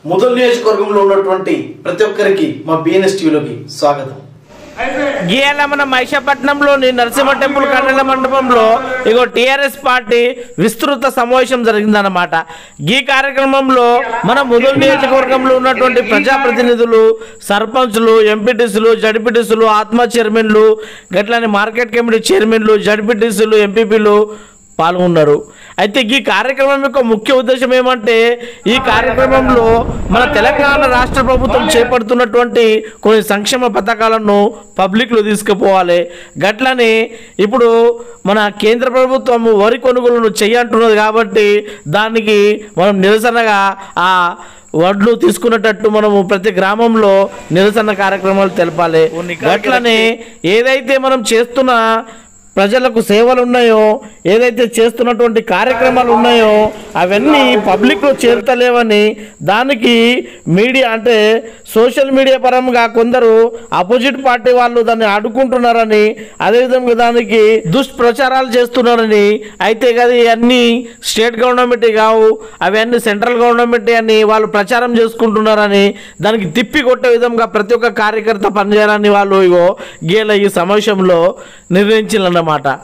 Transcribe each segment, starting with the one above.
ముదల్ నియోజకవర్గంలో ఉన్నటువంటి ప్రతి ఒక్కరికి మా బిఎన్ఎస్ టీవీలోకి స్వాగతం గీయాల మన మహిషాపట్నంలోని నరసింహ టెంపుల్ కళ్యాణ మండపంలో ఇగో టిఆర్ఎస్ పార్టీ విస్తృత సమావేశం జరిగిందన్నమాట ఈ కార్యక్రమంలో మన ముదల్ నియోజకవర్గంలో ఉన్నటువంటి ప్రజాప్రతినిధులు సర్పంచ్లు ఎంపీటీసీలు జడ్పీటీసీలు ఆత్మ చైర్మన్లు గట్లని మార్కెట్ కమిటీ చైర్మన్లు జడ్పీటీసీలు ఎంపీపీలు పాల్గొన్నారు అయితే ఈ కార్యక్రమం యొక్క ముఖ్య ఉద్దేశం ఏమంటే ఈ కార్యక్రమంలో మన తెలంగాణ రాష్ట్ర ప్రభుత్వం చేపడుతున్నటువంటి కొన్ని సంక్షేమ పథకాలను పబ్లిక్లో తీసుకుపోవాలి గట్లని ఇప్పుడు మన కేంద్ర ప్రభుత్వం వరి కొనుగోలును చేయంటున్నది కాబట్టి దానికి మనం నిరసనగా ఆ వడ్లు తీసుకునేటట్టు మనము ప్రతి గ్రామంలో నిరసన కార్యక్రమాలు తెలపాలి గట్లనే ఏదైతే మనం చేస్తున్న ప్రజలకు సేవలు ఉన్నాయో ఏదైతే చేస్తున్నటువంటి కార్యక్రమాలు ఉన్నాయో అవన్నీ పబ్లిక్లో చేరుతలేవని దానికి మీడియా అంటే సోషల్ మీడియా పరంగా కొందరు అపోజిట్ పార్టీ వాళ్ళు దాన్ని అడ్డుకుంటున్నారని అదేవిధంగా దానికి దుష్ప్రచారాలు చేస్తున్నారని అయితే కదా ఇవన్నీ స్టేట్ గవర్నమెంట్ కావు అవన్నీ సెంట్రల్ గవర్నమెంట్ అని వాళ్ళు ప్రచారం చేసుకుంటున్నారని దానికి తిప్పి కొట్టే విధంగా ప్రతి ఒక్క కార్యకర్త పనిచేయాలని వాళ్ళు ఇగో గీల ఈ సమావేశంలో నిర్ణయించాలన్నమాట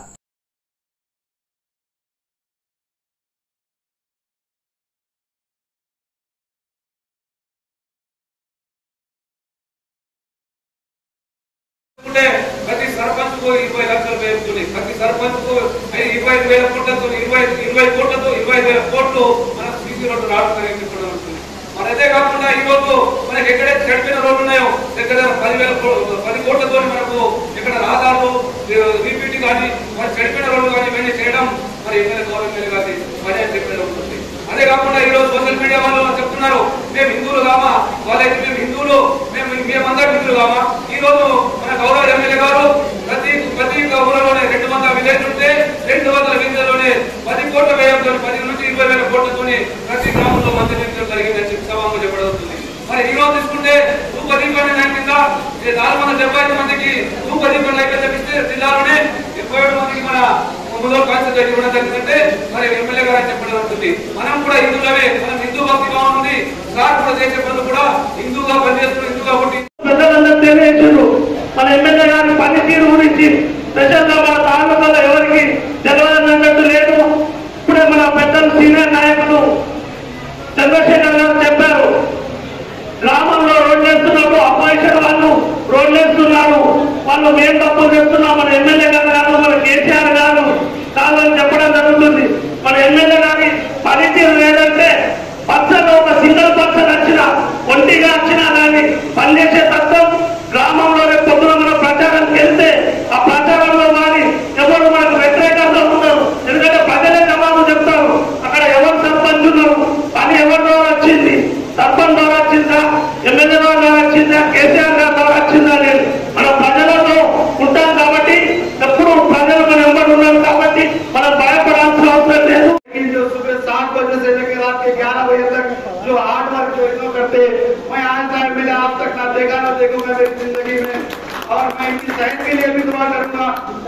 ఉంటే ప్రతి సర్పంచ్ కు ఇరవై లక్షలు పేరుతుంది ప్రతి సర్పంచ్ కు ఇరవై ఐదు వేల కోట్లతో ఇరవై ఇరవై కోట్లతో ఇరవై ఐదు వేల కోట్లు మన సీసీ రోడ్డు రావడం చెప్పడం ఉంటుంది మరి అదే కాకుండా ఈ రోజు మనకి ఎక్కడైతే చెడిపిన రోడ్లు ఉన్నాయో ఎక్కడ పదివేల కో- పది కోట్లతో మనకు ఎక్కడ ఆధార్లు రీపీట్ కానీ మరి చెడిపిన రోడ్లు కానీ ఇవన్నీ చేయడం మరి ఎమ్మెల్యే గవర్నమెంట్ కానీ పని అని చెప్పడం ఉంటుంది అదే కాకుండా ఈ రోజు సోషల్ మీడియా వాళ్ళు చెప్తున్నారు మేము హిందువులు కామా వాళ్ళైతే మేము హిందువులు మేము మేమందరం హిందువులు కామా ఈ రోజు మన గౌరవ ఎమ్మెల్యే గారు ప్రతి ప్రతి ఊరిలోనే రెండు వందల విలేజ్ ఉంటే రెండు వందల విలేజ్లోనే పది కోట్ల వ్యయంతో పది నుంచి ఇరవై వేల కోట్లతోని ప్రతి గ్రామంలో మంచి నిర్మించడం జరిగిందని చెప్పి సభకు చెప్పబడుతుంది మరి ఈ రోజు తీసుకుంటే ధూప దీపాన్ని కింద ఈ నాలుగు వందల డెబ్బై ఐదు మందికి ధూప దీపం లైఫ్ తెప్పిస్తే జిల్లాలోనే డెబ్బై ఏడు మందికి మన ముందు కాన్సెప్ట్ ఇవ్వడం జరిగిందంటే మరి ఎమ్మెల్యే గారు చెప్పడం ఉంటుంది మనం కూడా హిందువులమే మనం హిందూ భక్తి ఉంది సార్ కూడా చేసే పనులు కూడా హిందూగా పనిచేస్తున్న హిందూ కాబట్టి ప్రజలందరూ తెలియజేసారు మన ఎమ్మెల్యే గారి పనితీరు గురించి ప్రజల్లో మన తాలూకాలో ఎవరికి తెలియదన్నట్టు లేదు ఇప్పుడే మన పెద్దలు సీనియర్ నాయకులు చంద్రశేఖర్ గారు చెప్పారు గ్రామంలో రోడ్లు వేస్తున్నప్పుడు అపోజిషన్ వాళ్ళు రోడ్లు వేస్తున్నారు వాళ్ళు మేం తప్పులు చేస్తున్నాం మన ఎమ్మెల్యే గారు కాదు మన కేసీఆర్ గారు కాదని చెప్పడం జరుగుతుంది మన ఎమ్మెల్యే గారి పనితీరు లేదంటే పచ్చలో ఒక సింగిల్ పర్సన్ వచ్చినా ఒంటిగా వచ్చినా కానీ పనిచేసే తత్వం గ్రామంలో రేపు పొద్దున మన ప్రచారానికి వెళ్తే ఆ ప్రచారంలో కానీ ఎవరు మనకు వ్యతిరేకంగా ఉన్నారు ఎందుకంటే ప్రజలే జవాబు చెప్తారు అక్కడ ఎవరు సర్పంచ్ ఉన్నారు పని ఎవరి ద్వారా వచ్చింది సర్పంచ్ ద్వారా వచ్చిందా ఎమ్మెల్యే ద్వారా వచ్చిందా కేసీఆర్ గారి ద్వారా వచ్చిందా లేదు మనం ప్రజలతో ఉంటాం కాబట్టి ఎప్పుడు ప్రజలు మన ఎవరు ఉన్నారు కాబట్టి మనం భయపడాల్సిన అవసరం లేదు जो सुबह सात बजे से लेकर रात के ग्यारह बजे तक जो हार्ड वर्क जो इनको करते मैं आज तक मैंने आज तक ना देखा ना देखूंगा मेरी जिंदगी में और मैं इनकी सेहत के लिए भी दुआ करूंगा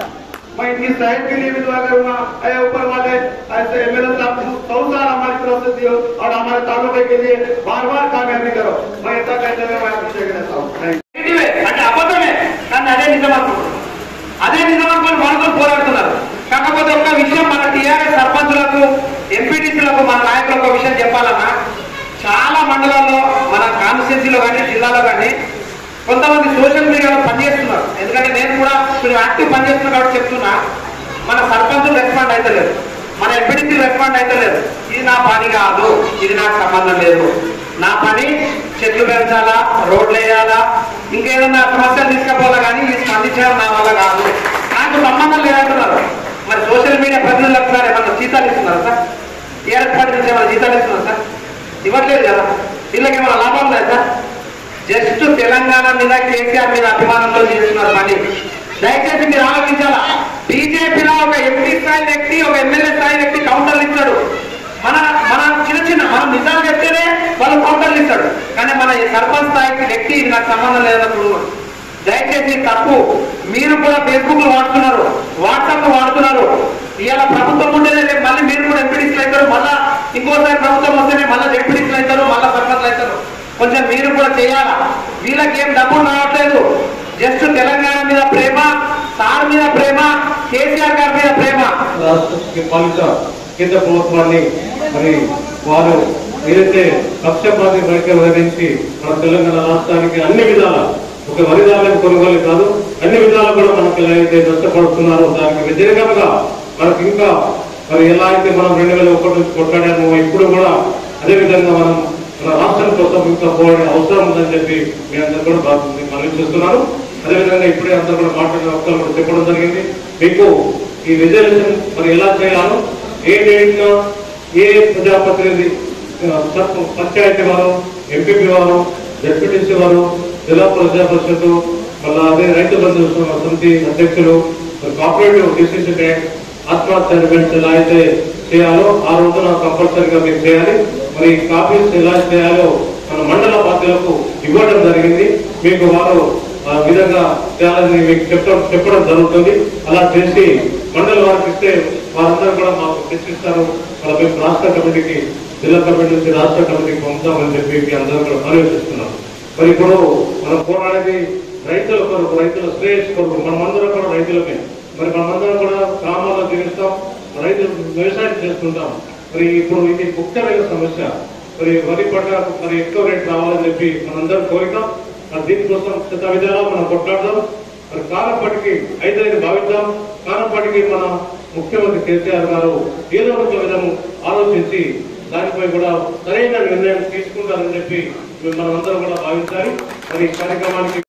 मैं इनकी सेहत के लिए भी दुआ करूंगा अरे ऊपर वाले ऐसे एमएलए साहब सौ साल हमारी तरफ से दियो और हमारे तालुके के लिए बार बार कामयाबी करो मैं इतना कहते हुए मैं आपसे कहता हूँ Thank you. ఇదివే, అంటే అబద్ధమే కానీ అదే నిజం అనుకుంటున్నారు అదే నిజం అనుకుని మనతో పోరాడుతున్నారు కాకపోతే ఒక విషయం మన టీఆర్ఎస్ సర్పంచులకు ఎంపీటీసీలకు మన నాయకులకు ఒక విషయం చెప్పాలన్నా చాలా మండలాల్లో మన కాన్స్టిట్యున్సీలో కానీ జిల్లాలో కానీ కొంతమంది సోషల్ మీడియాలో పనిచేస్తున్నారు ఎందుకంటే నేను కూడా ఇప్పుడు యాక్టివ్ పనిచేస్తున్నా కాబట్టి చెప్తున్నా మన సర్పంచులు రెస్పాండ్ అవుతలేదు మన ఎంపీటీసీ రెస్పాండ్ అవుతలేదు ఇది నా పని కాదు ఇది నాకు సంబంధం లేదు నా పని చెట్లు పెంచాలా రోడ్లు వేయాలా ఇంకేదన్నా సమస్యలు తీసుకపోవాలా కానీ ఇది స్పందించడం నా వల్ల కాదు నాకు సంబంధం లేదంటున్నారు మరి సోషల్ మీడియా ప్రతినిధులకు సార్ ఏమన్నా జీతాలు ఇస్తున్నారు సార్ టీఆర్ఎస్ పార్టీ నుంచి ఏమైనా జీతాలు ఇస్తున్నారు సార్ ఇవ్వట్లేదు కదా వీళ్ళకి ఏమైనా లాభం లేదు సార్ జస్ట్ తెలంగాణ మీద కేసీఆర్ మీద అభిమానంతో చేస్తున్నారు పని దయచేసి మీరు ఆలోచించాలా బీజేపీలో ఒక ఎంపీ స్థాయి వ్యక్తి ఒక ఎమ్మెల్యే స్థాయి వ్యక్తి కౌంటర్లు ఇచ్చాడు మన మన చిన్న చిన్న మనం నిజాలు చెప్తేనే వాళ్ళు కౌంటర్లు ఇస్తాడు కానీ మన ఈ సర్పంచ్ స్థాయికి వ్యక్తి ఇది నాకు సంబంధం లేదన్నప్పుడు దయచేసి తప్పు మీరు కూడా ఫేస్బుక్ లో వాడుతున్నారు వాట్సాప్ లో వాడుతున్నారు ఇవాళ ప్రభుత్వం ఉండేదే రేపు మళ్ళీ మీరు కూడా ఎంపీడీసీలు అవుతారు మళ్ళా ఇంకోసారి ప్రభుత్వం వస్తేనే మళ్ళీ జడ్పీడీసీలు అవుతారు మళ్ళా సర్పంచ్లు అవుతారు కొంచెం మీరు కూడా చేయాలా వీళ్ళకి ఏం డబ్బులు రావట్లేదు జస్ట్ తెలంగాణ మీద ప్రేమ సార్ మీద ప్రేమ కేసీఆర్ గారి మీద ప్రేమ రాష్ట్ర పాలిత కేంద్ర ప్రభుత్వాన్ని మరి వారు ఏదైతే పక్షపాతి వైఖరి వహించి మన తెలంగాణ రాష్ట్రానికి అన్ని విధాల ఒక వరి ధాన్యం కొనుగోలు కాదు అన్ని విధాలు కూడా మనకి ఎలా అయితే నష్టపడుతున్నారో దానికి వ్యతిరేకంగా మనకి ఇంకా మరి ఎలా అయితే మనం రెండు వేల ఒకటి నుంచి కొట్లాడామో ఇప్పుడు కూడా అదే విధంగా మనం మన రాష్ట్రం కోసం ఇంకా పోవడం అవసరం ఉందని చెప్పి మీ అందరూ కూడా బాగుంది మనం చూస్తున్నాను అదేవిధంగా ఇప్పుడే అందరూ కూడా మాట్లాడిన ఒక్కరు కూడా చెప్పడం జరిగింది మీకు ఈ రిజర్వేషన్ మరి ఎలా చేయాలో ఏ డేట్న ఏ ప్రజాప్రతినిధి ఆ, సర్ప- పంచాయతీ వారు ఎంపీపీ వారు డెప్యూటీసీ వారు జిల్లా ప్రజా పరిషత్ మళ్ళా అదే రైతు బంధు సమితి అధ్యక్షులు మరి కోఆపరేటివ్ డిసిసి బ్యాంక్ ఆత్మహత్య ఈవెంట్స్ ఎలా అయితే చేయాలో ఆ రోజున కంపల్సరీగా మీరు చేయాలి మరి కాపీస్ ఎలా చేయాలో మన మండల బాధ్యులకు ఇవ్వడం జరిగింది మీకు వారు ఆ విధంగా చేయాలని మీకు చెప్పడం చెప్పడం జరుగుతుంది అలా చేసి మండలి వారికి ఇస్తే వారందరూ కూడా మాకు చర్చిస్తారు వాళ్ళ మేము రాష్ట్ర కమిటీకి జిల్లా కమిటీ నుంచి రాష్ట్ర కమిటీకి పంపుతామని చెప్పి మీ అందరూ కూడా ఆలోచిస్తున్నాం మరి ఇప్పుడు మనం పోరాడేది రైతుల కొరకు రైతుల శ్రేయస్ కొరకు మనమందరం కూడా రైతులమే మరి మనమందరం కూడా గ్రామాల్లో జీవిస్తాం రైతులు వ్యవసాయం చేస్తుంటాం మరి ఇప్పుడు ఇది ముఖ్యమైన సమస్య మరి వరి పంట మరి ఎక్కువ రేట్ రావాలని చెప్పి మనందరం కోరిక మరి దీనికోసం శత విధాలా మనం కొట్లాడదాం మరి కానప్పటికీ అయితే భావిద్దాం కానప్పటికీ మన ముఖ్యమంత్రి కేసీఆర్ గారు ఏదో ఒక విధం ఆలోచించి దానిపై కూడా సరైన నిర్ణయం తీసుకుంటారని చెప్పి మనమందరం కూడా భావించాలి మరి ఈ కార్యక్రమానికి